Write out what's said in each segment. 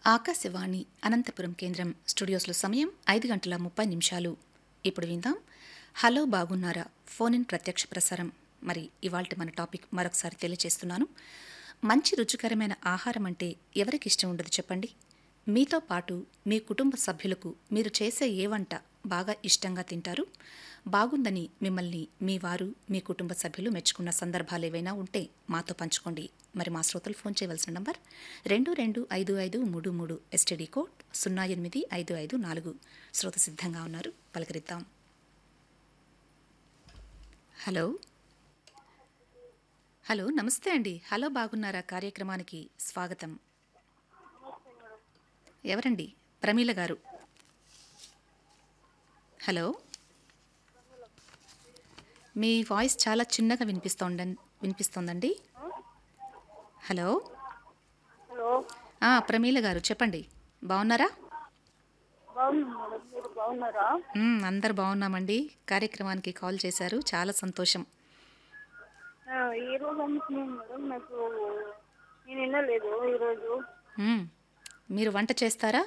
ఆకాశవాణి అనంతపురం కేంద్రం స్టూడియోస్లో సమయం ఐదు గంటల ముప్పై నిమిషాలు ఇప్పుడు విందాం హలో బాగున్నారా ఫోన్ ఇన్ ప్రత్యక్ష ప్రసారం మరి ఇవాళ మన టాపిక్ మరొకసారి తెలియజేస్తున్నాను మంచి రుచికరమైన ఆహారం అంటే ఎవరికి ఇష్టం ఉండదు చెప్పండి మీతో పాటు మీ కుటుంబ సభ్యులకు మీరు చేసే ఏ వంట బాగా ఇష్టంగా తింటారు బాగుందని మిమ్మల్ని మీ వారు మీ కుటుంబ సభ్యులు మెచ్చుకున్న సందర్భాలు ఏవైనా ఉంటే మాతో పంచుకోండి మరి మా శ్రోతలు ఫోన్ చేయవలసిన నంబర్ రెండు రెండు ఐదు ఐదు మూడు మూడు ఎస్టీడీ కోడ్ సున్నా ఎనిమిది ఐదు ఐదు నాలుగు శ్రోత సిద్ధంగా ఉన్నారు పలకరిద్దాం హలో హలో నమస్తే అండి హలో బాగున్నారా కార్యక్రమానికి స్వాగతం ఎవరండి ప్రమీల గారు హలో మీ వాయిస్ చాలా చిన్నగా వినిపిస్తోండ వినిపిస్తోందండి హలో హలో ఆ, ప్రమీల గారు చెప్పండి బాగున్నారా బాగున్నాను మేడం మీరు బాగున్నారా మ్, అందరు బాగున్నామండి కార్యక్రమానికి కాల్ చేశారు చాలా సంతోషం ఆ, ఈ రోజు అనుకున్నాను మేడం నాకు నేను వినలేదు ఈరోజు మ్, మీరు వంట చేస్తారా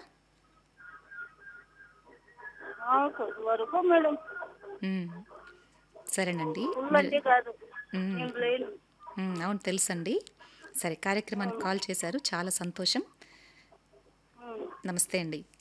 ఆ, కొద్ది వరకు మేడం మ్, సరేనండి ఫుల్ అంటే కాదు మ్. నేను లేను మ్, అవును తెలుసండి సరే కార్యక్రమానికి కాల్ చేశారు చాలా సంతోషం ఉమ్. నమస్తే అండి